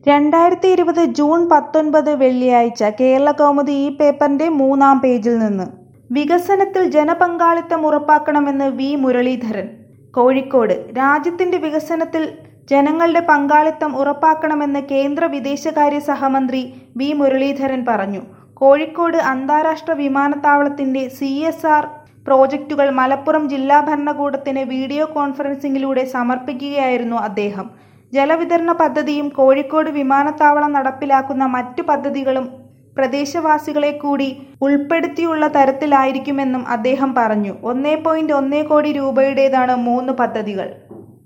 രണ്ടായിരത്തി ഇരുപത് ജൂൺ പത്തൊൻപത് വെള്ളിയാഴ്ച കേരളകൗമുദി ഈ പേപ്പറിന്റെ മൂന്നാം പേജിൽ നിന്ന് വികസനത്തിൽ ജനപങ്കാളിത്തം ഉറപ്പാക്കണമെന്ന് വി മുരളീധരൻ കോഴിക്കോട് രാജ്യത്തിന്റെ വികസനത്തിൽ ജനങ്ങളുടെ പങ്കാളിത്തം ഉറപ്പാക്കണമെന്ന് കേന്ദ്ര വിദേശകാര്യ സഹമന്ത്രി വി മുരളീധരൻ പറഞ്ഞു കോഴിക്കോട് അന്താരാഷ്ട്ര വിമാനത്താവളത്തിന്റെ സി എസ് ആർ പ്രോജക്റ്റുകൾ മലപ്പുറം ജില്ലാ ഭരണകൂടത്തിന് വീഡിയോ കോൺഫറൻസിംഗിലൂടെ സമർപ്പിക്കുകയായിരുന്നു അദ്ദേഹം ജലവിതരണ പദ്ധതിയും കോഴിക്കോട് വിമാനത്താവളം നടപ്പിലാക്കുന്ന മറ്റു പദ്ധതികളും പ്രദേശവാസികളെ കൂടി ഉൾപ്പെടുത്തിയുള്ള തരത്തിലായിരിക്കുമെന്നും അദ്ദേഹം പറഞ്ഞു ഒന്നേ പോയിന്റ് ഒന്നേ കോടി രൂപയുടേതാണ് മൂന്ന് പദ്ധതികൾ